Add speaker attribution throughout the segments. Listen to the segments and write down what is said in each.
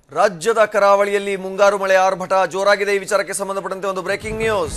Speaker 1: ರಾಜ್ಯದ ಕರಾವಳಿಯಲ್ಲಿ ಮುಂಗಾರು ಮಳೆ ಆರ್ಭಟ ಜೋರಾಗಿದೆ ಈ ವಿಚಾರಕ್ಕೆ ಸಂಬಂಧಪಟ್ಟಂತೆ ಒಂದು ಬ್ರೇಕಿಂಗ್ ನ್ಯೂಸ್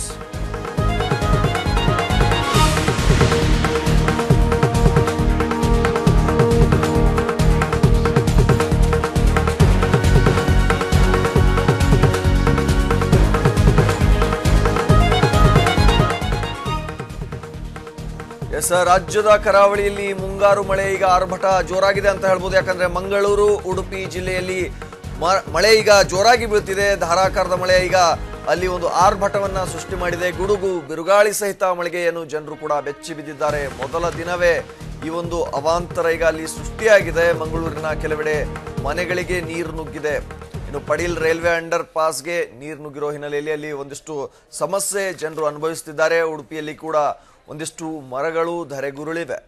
Speaker 1: ಎಸ್ ರಾಜ್ಯದ ಕರಾವಳಿಯಲ್ಲಿ ಮುಂಗಾರು ಮಳೆ ಈಗ ಆರ್ಭಟ ಜೋರಾಗಿದೆ ಅಂತ ಹೇಳ್ಬೋದು ಯಾಕಂದ್ರೆ ಮಂಗಳೂರು ಉಡುಪಿ ಜಿಲ್ಲೆಯಲ್ಲಿ ಮ- ಮಳೆ ಈಗ ಜೋರಾಗಿ ಬೀಳ್ತಿದೆ ಧಾರಾಕಾರದ ಮಳೆ ಈಗ ಅಲ್ಲಿ ಒಂದು ಆರ್ಭಟವನ್ನ ಸೃಷ್ಟಿ ಮಾಡಿದೆ ಗುಡುಗು ಬಿರುಗಾಳಿ ಸಹಿತ ಮಳೆಗೆಯನ್ನು ಜನರು ಕೂಡ ಬೆಚ್ಚಿ ಬಿದ್ದಿದ್ದಾರೆ ಮೊದಲ ದಿನವೇ ಈ ಒಂದು ಅವಾಂತರ ಈಗ ಅಲ್ಲಿ ಸೃಷ್ಟಿಯಾಗಿದೆ ಮಂಗಳೂರಿನ ಕೆಲವೆಡೆ ಮನೆಗಳಿಗೆ ನೀರು ನುಗ್ಗಿದೆ ಇನ್ನು ಪಡೀಲ್ ರೈಲ್ವೆ ಅಂಡರ್ ಪಾಸ್ಗೆ ನೀರು ನುಗ್ಗಿರೋ ಹಿನ್ನೆಲೆಯಲ್ಲಿ ಅಲ್ಲಿ ಒಂದಿಷ್ಟು ಸಮಸ್ಯೆ ಜನರು ಅನುಭವಿಸುತ್ತಿದ್ದಾರೆ ಉಡುಪಿಯಲ್ಲಿ ಕೂಡ ಒಂದಿಷ್ಟು ಮರಗಳು ಧರೆಗುರುಳಿವೆ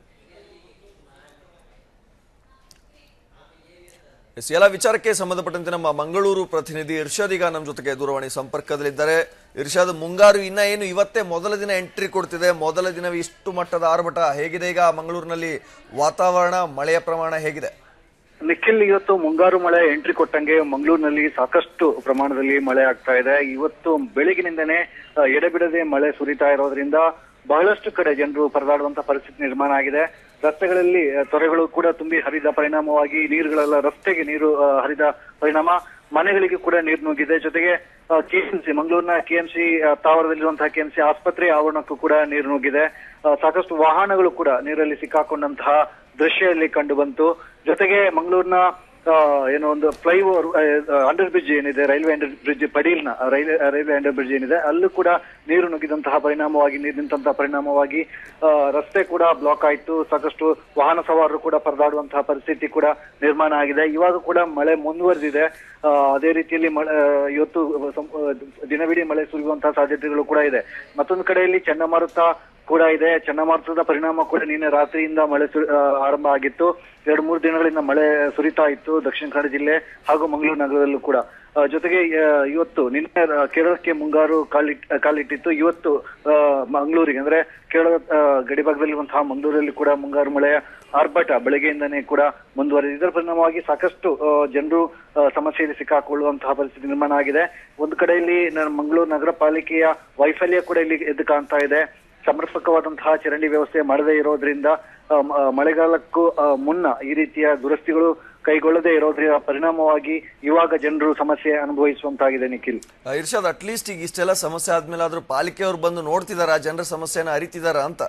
Speaker 1: ಎಸ್, ಎಲ್ಲ ವಿಚಾರಕ್ಕೆ ಸಂಬಂಧಪಟ್ಟಂತೆ ನಮ್ಮ ಮಂಗಳೂರು ಪ್ರತಿನಿಧಿ ಇರ್ಷಾದ್ ಈಗ ನಮ್ಮ ಜೊತೆಗೆ ದೂರವಾಣಿ ಸಂಪರ್ಕದಲ್ಲಿದ್ದಾರೆ ಇರ್ಷಾದ್ ಮುಂಗಾರು ಇನ್ನ ಏನು ಇವತ್ತೇ ಮೊದಲ ದಿನ ಎಂಟ್ರಿ ಕೊಡ್ತಿದೆ ಮೊದಲ ದಿನವೇ ಇಷ್ಟು ಮಟ್ಟದ ಆರ್ಭಟ ಹೇಗಿದೆ ಈಗ ಮಂಗಳೂರಿನಲ್ಲಿ ವಾತಾವರಣ ಮಳೆಯ ಪ್ರಮಾಣ ಹೇಗಿದೆ
Speaker 2: ನಿಖಿಲ್ ಇವತ್ತು ಮುಂಗಾರು ಮಳೆ ಎಂಟ್ರಿ ಕೊಟ್ಟಂಗೆ ಮಂಗಳೂರಿನಲ್ಲಿ ಸಾಕಷ್ಟು ಪ್ರಮಾಣದಲ್ಲಿ ಮಳೆ ಆಗ್ತಾ ಇದೆ ಇವತ್ತು ಬೆಳಗಿನಿಂದನೇ ಆ, ಎಡೆಬಿಡದೆ ಮಳೆ ಸುರಿತಾ ಇರೋದ್ರಿಂದ ಬಹಳಷ್ಟು ಕಡೆ ಜನರು ಪರದಾಡುವಂತ ಪರಿಸ್ಥಿತಿ ನಿರ್ಮಾಣ ಆಗಿದೆ ರಸ್ತೆಗಳಲ್ಲಿ ಆ, ತೊರೆಗಳು ಕೂಡ ತುಂಬಿ ಹರಿದ ಪರಿಣಾಮವಾಗಿ ನೀರುಗಳೆಲ್ಲ ರಸ್ತೆಗೆ ನೀರು ಆ, ಹರಿದ ಪರಿಣಾಮ ಮನೆಗಳಿಗೆ ಕೂಡ ನೀರು ನುಗ್ಗಿದೆ ಜೊತೆಗೆ ಕೆಎಂಸಿ ಮಂಗಳೂರಿನ ಕೆಎಂಸಿ ತಾವರದಲ್ಲಿರುವಂತಹ ಕೆಎಂಸಿ ಆಸ್ಪತ್ರೆ ಆವರಣಕ್ಕೂ ಕೂಡ ನೀರು ನುಗ್ಗಿದೆ ಆ, ಸಾಕಷ್ಟು ವಾಹನಗಳು ಕೂಡ ನೀರಲ್ಲಿ ಸಿಕ್ಕಾಕೊಂಡಂತಹ ದೃಶ್ಯ ಇಲ್ಲಿ ಕಂಡು ಬಂತು ಜೊತೆಗೆ ಮಂಗಳೂರಿನ ಆ, ಏನೋ ಒಂದು ಫ್ಲೈಓವರ್ ಅಂಡರ್ ಬ್ರಿಡ್ಜ್ ಏನಿದೆ ರೈಲ್ವೆ ಅಂಡರ್ ಬ್ರಿಡ್ಜ್ ಪಡೀಲ್ನ ರೈಲ್ವೆ ರೈಲ್ವೆ ಅಂಡರ್ ಬ್ರಿಡ್ಜ್ ಏನಿದೆ ಅಲ್ಲೂ ಕೂಡ ನೀರು ನುಗ್ಗಿದಂತಹ ಪರಿಣಾಮವಾಗಿ ನೀರು ನಿಂತಹ ಪರಿಣಾಮವಾಗಿ ಆ, ರಸ್ತೆ ಕೂಡ ಬ್ಲಾಕ್ ಆಯ್ತು ಸಾಕಷ್ಟು ವಾಹನ ಸವಾರರು ಕೂಡ ಪರದಾಡುವಂತಹ ಪರಿಸ್ಥಿತಿ ಕೂಡ ನಿರ್ಮಾಣ ಆಗಿದೆ ಇವಾಗ ಕೂಡ ಮಳೆ ಮುಂದುವರೆದಿದೆ ಆ, ಅದೇ ರೀತಿಯಲ್ಲಿ ಮಳೆ ಆ, ಇವತ್ತು ಸಂ- ಆ, ದಿನವಿಡೀ ಮಳೆ ಸುರಿಯುವಂತಹ ಸಾಧ್ಯತೆಗಳು ಕೂಡ ಇದೆ ಮತ್ತೊಂದು ಕಡೆಯಲ್ಲಿ ಚಂಡಮಾರುತ ಕೂಡ ಇದೆ ಚಂಡಮಾರುತದ ಪರಿಣಾಮ ಕೂಡ ನಿನ್ನೆ ರಾತ್ರಿಯಿಂದ ಮಳೆ ಸು- ಆ, ಆರಂಭ ಆಗಿತ್ತು ಎರಡು ಮೂರು ದಿನಗಳಿಂದ ಮಳೆ ಸುರಿತಾ ಇತ್ತು ದಕ್ಷಿಣ ಕನ್ನಡ ಜಿಲ್ಲೆ ಹಾಗೂ ಮಂಗಳೂರು ನಗರದಲ್ಲೂ ಕೂಡ ಆ, ಜೊತೆಗೆ ಆ, ಇವತ್ತು ನಿನ್ನೆ ರ- ಕೇರಳಕ್ಕೆ ಮುಂಗಾರು ಕಾಲಿಟ್ ಕಾಲಿಟ್ಟಿತ್ತು ಇವತ್ತು ಆ, ಮಂಗಳೂರಿಗೆ ಅಂದ್ರೆ ಕೇರಳದ ಆ, ಗಡಿಭಾಗದಲ್ಲಿರುವಂತಹ ಮಂಗಳೂರಲ್ಲಿ ಕೂಡ ಮುಂಗಾರು ಮಳೆಯ ಆರ್ಭಟ ಬೆಳಗ್ಗೆಯಿಂದನೇ ಕೂಡ ಮುಂದುವರೆದಿದೆ ಇದರ ಪರಿಣಾಮವಾಗಿ ಸಾಕಷ್ಟು ಆ, ಜನರು ಆ, ಸಮಸ್ಯೆಯಲ್ಲಿ ಸಿಕ್ಕಾಕೊಳ್ಳುವಂತಹ ಪರಿಸ್ಥಿತಿ ನಿರ್ಮಾಣ ಆಗಿದೆ ಒಂದು ಕಡೆಯಲ್ಲಿ ನ- ಮಂಗಳೂರು ನಗರ ಪಾಲಿಕೆಯ ವೈಫಲ್ಯ ಕೂಡ ಇಲ್ಲಿ ಎದ್ದು ಕಾಣ್ತಾ ಇದೆ ಸಮರ್ಪಕವಾದಂತಹ ಚರಂಡಿ ವ್ಯವಸ್ಥೆ ಮಾಡದೇ ಇರೋದ್ರಿಂದ ಆ, ಮ- ಆ, ಮಳೆಗಾಲಕ್ಕೂ ಆ, ಮುನ್ನ ಈ ರೀತಿಯ ದುರಸ್ತಿಗಳು ಕೈಗೊಳ್ಳದೇ ಇರೋದ್ರ ಪರಿಣಾಮವಾಗಿ ಇವಾಗ ಜನರು ಸಮಸ್ಯೆ ಅನುಭವಿಸುವಂತಾಗಿದೆ ನಿಖಿಲ್
Speaker 1: ಆ, ಇರ್ಷಾದ್ ಅಟ್ಲೀಸ್ಟ್ ಈಗ ಇಷ್ಟೆಲ್ಲ ಸಮಸ್ಯೆ ಆದ್ಮೇಲೆ ಆದ್ರೂ ಪಾಲಿಕೆಯವರು ಬಂದು ನೋಡ್ತಿದಾರ ಜನರ ಸಮಸ್ಯೆನ ಅರಿತಿದಾರ ಅಂತ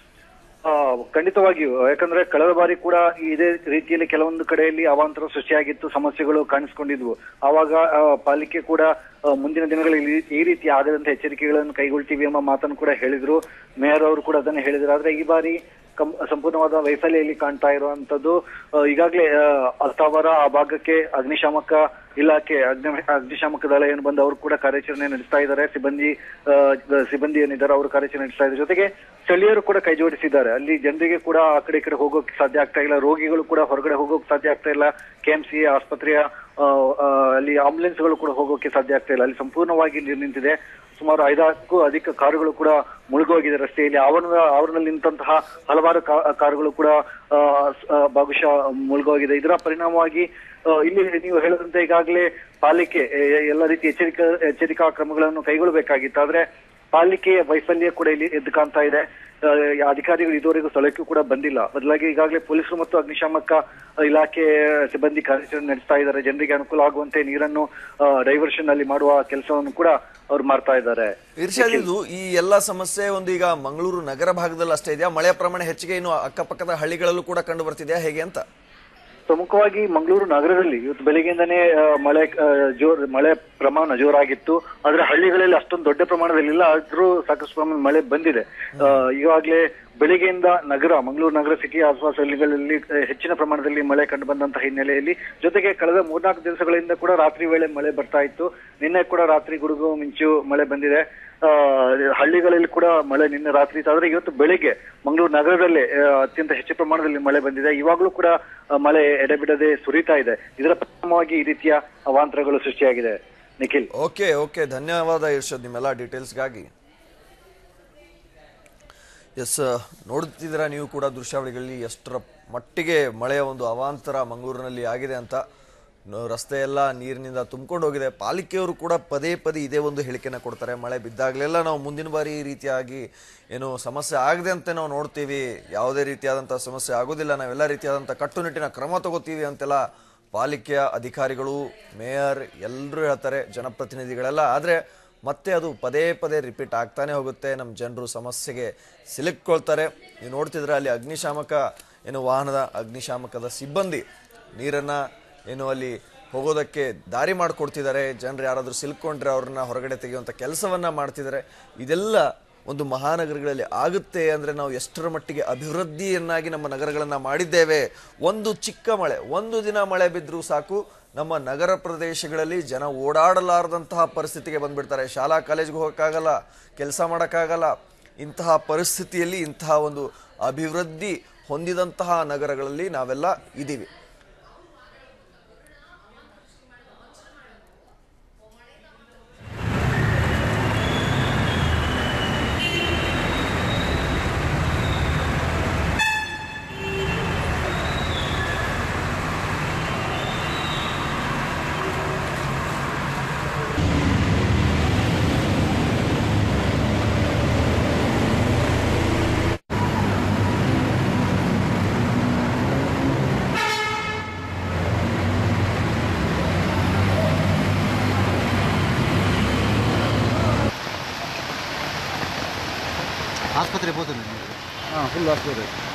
Speaker 2: ಆ, ಖಂಡಿತವಾಗಿಯೂ ಯಾಕಂದ್ರೆ ಕಳೆದ ಬಾರಿ ಕೂಡ ಇದೇ ರೀತಿಯಲ್ಲಿ ಕೆಲವೊಂದು ಕಡೆಯಲ್ಲಿ ಅವಾಂತರ ಸೃಷ್ಟಿಯಾಗಿತ್ತು ಸಮಸ್ಯೆಗಳು ಕಾಣಿಸ್ಕೊಂಡಿದ್ವು ಆವಾಗ ಆ, ಪಾಲಿಕೆ ಕೂಡ ಆ, ಮುಂದಿನ ದಿನಗಳಲ್ಲಿ ಈ ರೀತಿ ಆಗದಂತ ಎಚ್ಚರಿಕೆಗಳನ್ನು ಕೈಗೊಳ್ತೀವಿ ಎಂಬ ಮಾತನ್ನು ಕೂಡ ಹೇಳಿದ್ರು ಮೇಯರ್ ಅವರು ಕೂಡ ಅದನ್ನು ಹೇಳಿದ್ರು ಆದ್ರೆ ಈ ಬಾರಿ ಕಂ- ಸಂಪೂರ್ಣವಾದ ವೈಫಲ್ಯ ಇಲ್ಲಿ ಕಾಣ್ತಾ ಇರುವಂತದ್ದು ಆ, ಈಗಾಗಲೇ ಆ, ಅತ್ತಾವರ ಆ ಭಾಗಕ್ಕೆ ಅಗ್ನಿಶಾಮಕ ಇಲಾಖೆ ಅಗ್ನಿ ಅಗ್ನಿಶಾಮಕ ದಳ ಏನು ಬಂದು ಅವರು ಕೂಡ ಕಾರ್ಯಾಚರಣೆ ನಡೆಸ್ತಾ ಇದ್ದಾರೆ ಸಿಬ್ಬಂದಿ ಆ, ಸಿಬ್ಬಂದಿ ಏನಿದ್ದಾರೆ ಅವರು ಕಾರ್ಯಾಚರಣೆ ನಡೆಸ್ತಾ ಇದ್ದಾರೆ ಜೊತೆಗೆ ಸ್ಥಳೀಯರು ಕೂಡ ಕೈ ಜೋಡಿಸಿದ್ದಾರೆ ಅಲ್ಲಿ ಜನರಿಗೆ ಕೂಡ ಆ ಕಡೆ ಈ ಕಡೆ ಹೋಗೋಕೆ ಸಾಧ್ಯ ಆಗ್ತಾ ಇಲ್ಲ ರೋಗಿಗಳು ಕೂಡ ಹೊರಗಡೆ ಹೋಗೋಕೆ ಸಾಧ್ಯ ಆಗ್ತಾ ಇಲ್ಲ ಕೆಎಂಸಿ ಆಸ್ಪತ್ರೆಯ ಆ, ಆ, ಅಲ್ಲಿ ಆಂಬುಲೆನ್ಸ್ಗಳು ಕೂಡ ಹೋಗೋಕೆ ಸಾಧ್ಯ ಆಗ್ತಾ ಇಲ್ಲ ಅಲ್ಲಿ ಸಂಪೂರ್ಣವಾಗಿ ನೀರು ನಿಂತಿದೆ ಸುಮಾರು ಐದಾರಕ್ಕೂ ಅಧಿಕ ಕಾರುಗಳು ಕೂಡ ಮುಳುಗೋಗಿದೆ ರಸ್ತೆಯಲ್ಲಿ ಆವರಣದ ಆವರಣದಲ್ಲಿ ನಿಂತಹ ಹಲವಾರು ಕಾ- ಕಾರುಗಳು ಕೂಡ ಆ, ಸ್- ಆ, ಭಾಗಶಃ ಮುಳುಗೋಗಿದೆ ಇದರ ಪರಿಣಾಮವಾಗಿ ಆ, ಇಲ್ಲಿ ನೀವು ಹೇಳದಂತೆ ಈಗಾಗಲೇ ಪಾಲಿಕೆ ಎ- ಎಲ್ಲ ರೀತಿಯ ಎಚ್ಚರಿಕಾ ಎಚ್ಚರಿಕಾ ಕ್ರಮಗಳನ್ನು ಕೈಗೊಳ್ಳಬೇಕಾಗಿತ್ತು ಆದ್ರೆ ಪಾಲಿಕೆಯ ವೈಫಲ್ಯ ಕೂಡ ಇಲ್ಲಿ ಎದ್ದು ಕಾಣ್ತಾ ಇದೆ ಆ, ಅಧಿಕಾರಿಗಳು ಇದುವರೆಗೂ ಸ್ಥಳಕ್ಕೂ ಕೂಡ ಬಂದಿಲ್ಲ ಬದಲಾಗಿ ಈಗಾಗಲೇ ಪೊಲೀಸರು ಮತ್ತು ಅಗ್ನಿಶಾಮಕ ಇಲಾಖೆ ಸಿಬ್ಬಂದಿ ಕಾರ್ಯಾಚರಣೆ ನಡೆಸ್ತಾ ಇದ್ದಾರೆ ಜನರಿಗೆ ಅನುಕೂಲ ಆಗುವಂತೆ ನೀರನ್ನು ಡೈವರ್ಷನ್ ಅಲ್ಲಿ ಮಾಡುವ ಕೆಲಸವನ್ನು ಕೂಡ ಅವ್ರು ಮಾಡ್ತಾ ಇದ್ದಾರೆ
Speaker 1: ಇರ್ಷಾದ್ ಇದು ಈ ಎಲ್ಲ ಸಮಸ್ಯೆ ಒಂದು ಈಗ ಮಂಗಳೂರು ನಗರ ಭಾಗದಲ್ಲಿ ಅಷ್ಟೇ ಇದೆಯಾ ಮಳೆಯ ಪ್ರಮಾಣ ಹೆಚ್ಚಿಗೆ ಇನ್ನು ಅಕ್ಕಪಕ್ಕದ ಹಳ್ಳಿಗಳಲ್ಲೂ ಕೂಡ ಕಂಡು ಬರ್ತಿದೆಯಾ ಹೇಗೆ ಅಂತ
Speaker 2: ಪ್ರಮುಖವಾಗಿ ಮಂಗಳೂರು ನಗರದಲ್ಲಿ ಇವತ್ತು ಬೆಳಗ್ಗೆಯಿಂದನೇ ಆ, ಮಳೆ ಆ, ಜೋರ್ ಮಳೆ ಪ್ರಮಾಣ ಜೋರಾಗಿತ್ತು ಆದ್ರೆ ಹಳ್ಳಿಗಳಲ್ಲಿ ಅಷ್ಟೊಂದು ದೊಡ್ಡ ಪ್ರಮಾಣದಲ್ಲಿ ಇಲ್ಲ ಆದ್ರೂ ಸಾಕಷ್ಟು ಪ್ರಮಾಣ ಮಳೆ ಬಂದಿದೆ ಆ, ಈಗಾಗ್ಲೇ ಬೆಳಿಗ್ಗೆಯಿಂದ ನಗರ ಮಂಗಳೂರು ನಗರ ಸಿಟಿ ಆಸುಪಾಸು ಹಳ್ಳಿಗಳಲ್ಲಿ ಆ, ಹೆಚ್ಚಿನ ಪ್ರಮಾಣದಲ್ಲಿ ಮಳೆ ಕಂಡು ಬಂದಂತಹ ಹಿನ್ನೆಲೆಯಲ್ಲಿ ಜೊತೆಗೆ ಕಳೆದ ಮೂರ್ನಾಲ್ಕು ದಿವಸಗಳಿಂದ ಕೂಡ ರಾತ್ರಿ ವೇಳೆ ಮಳೆ ಬರ್ತಾ ಇತ್ತು ನಿನ್ನೆ ಕೂಡ ರಾತ್ರಿ ಗುಡುಗು ಮಿಂಚು ಮಳೆ ಬಂದಿದೆ ಆ, ಹಳ್ಳಿಗಳಲ್ಲಿ ಕೂಡ ಮಳೆ ನಿನ್ನೆ ರಾತ್ರಿ ಇತ್ತು ಆದ್ರೆ ಇವತ್ತು ಬೆಳಿಗ್ಗೆ ಮಂಗಳೂರು ನಗರದಲ್ಲೇ ಆ, ಅತ್ಯಂತ ಹೆಚ್ಚು ಪ್ರಮಾಣದಲ್ಲಿ ಮಳೆ ಬಂದಿದೆ ಇವಾಗಲೂ ಕೂಡ ಆ, ಮಳೆ ಎಡೆಬಿಡದೆ ಸುರಿತಾ ಇದೆ ಇದರ ಪರಿಣಾಮವಾಗಿ ಈ ರೀತಿಯ ಅವಾಂತರಗಳು ಸೃಷ್ಟಿಯಾಗಿದೆ ನಿಖಿಲ್
Speaker 1: ಓಕೆ ಓಕೆ ಧನ್ಯವಾದ ಇರ್ಷದ್ ನಿಮ್ಮೆಲ್ಲ ಡೀಟೇಲ್ಸ್ಗಾಗಿ ಎಸ್ ನೋಡುತ್ತಿದ್ದೀರಾ ನೀವು ಕೂಡ ದೃಶ್ಯಾವಳಿಗಳಲ್ಲಿ ಎಷ್ಟರ ಮಟ್ಟಿಗೆ ಮಳೆಯ ಒಂದು ಅವಾಂತರ ಮಂಗಳೂರಿನಲ್ಲಿ ಆಗಿದೆ ಅಂತ ಇನ್ನು ರಸ್ತೆ ಎಲ್ಲ ನೀರಿನಿಂದ ತುಂಬಿಕೊಂಡು ಹೋಗಿದೆ ಪಾಲಿಕೆಯವರು ಕೂಡ ಪದೇ ಪದೇ ಇದೇ ಒಂದು ಹೇಳಿಕೆನ ಕೊಡ್ತಾರೆ ಮಳೆ ಬಿದ್ದಾಗಲೆಲ್ಲ ನಾವು ಮುಂದಿನ ಬಾರಿ ಈ ರೀತಿಯಾಗಿ ಏನು ಸಮಸ್ಯೆ ಆಗದೆ ಅಂತ ನಾವು ನೋಡ್ತೀವಿ ಯಾವುದೇ ರೀತಿಯಾದಂಥ ಸಮಸ್ಯೆ ಆಗೋದಿಲ್ಲ ನಾವೆಲ್ಲ ರೀತಿಯಾದಂಥ ಕಟ್ಟುನಿಟ್ಟಿನ ಕ್ರಮ ತಗೋತೀವಿ ಅಂತೆಲ್ಲ ಪಾಲಿಕೆಯ ಅಧಿಕಾರಿಗಳು ಮೇಯರ್ ಎಲ್ಲರೂ ಹೇಳ್ತಾರೆ ಜನಪ್ರತಿನಿಧಿಗಳೆಲ್ಲ ಆದರೆ ಮತ್ತೆ ಅದು ಪದೇ ಪದೇ ರಿಪೀಟ್ ಆಗ್ತಾನೆ ಹೋಗುತ್ತೆ ನಮ್ಮ ಜನರು ಸಮಸ್ಯೆಗೆ ಸಿಲುಕ್ಕೊಳ್ತಾರೆ ನೀವು ನೋಡ್ತಿದ್ರೆ ಅಲ್ಲಿ ಅಗ್ನಿಶಾಮಕ ಏನು ವಾಹನದ ಅಗ್ನಿಶಾಮಕದ ಸಿಬ್ಬಂದಿ ನೀರನ್ನು ಏನು ಅಲ್ಲಿ ಹೋಗೋದಕ್ಕೆ ದಾರಿ ಮಾಡಿಕೊಡ್ತಿದ್ದಾರೆ ಜನರು ಯಾರಾದರೂ ಸಿಲ್ಕೊಂಡ್ರೆ ಅವ್ರನ್ನ ಹೊರಗಡೆ ತೆಗೆಯುವಂಥ ಕೆಲಸವನ್ನ ಮಾಡ್ತಿದ್ದಾರೆ ಇದೆಲ್ಲ ಒಂದು ಮಹಾನಗರಗಳಲ್ಲಿ ಆಗುತ್ತೆ ಅಂದರೆ ನಾವು ಎಷ್ಟರ ಮಟ್ಟಿಗೆ ಅಭಿವೃದ್ಧಿಯನ್ನಾಗಿ ನಮ್ಮ ನಗರಗಳನ್ನು ಮಾಡಿದ್ದೇವೆ ಒಂದು ಚಿಕ್ಕ ಮಳೆ ಒಂದು ದಿನ ಮಳೆ ಬಿದ್ದರೂ ಸಾಕು ನಮ್ಮ ನಗರ ಪ್ರದೇಶಗಳಲ್ಲಿ ಜನ ಓಡಾಡಲಾರದಂತಹ ಪರಿಸ್ಥಿತಿಗೆ ಬಂದ್ಬಿಡ್ತಾರೆ ಶಾಲಾ ಕಾಲೇಜ್ಗೆ ಹೋಗೋಕ್ಕಾಗಲ್ಲ ಕೆಲಸ ಮಾಡೋಕ್ಕಾಗಲ್ಲ ಇಂತಹ ಪರಿಸ್ಥಿತಿಯಲ್ಲಿ ಇಂತಹ ಒಂದು ಅಭಿವೃದ್ಧಿ ಹೊಂದಿದಂತಹ ನಗರಗಳಲ್ಲಿ ನಾವೆಲ್ಲ ಇದ್ದೀವಿ
Speaker 3: ಆಸ್ಪತ್ರೆ ಹೋದ್ರೆ
Speaker 4: ಹಾಂ ಫುಲ್ ಆಸ್ಪತ್ರೆ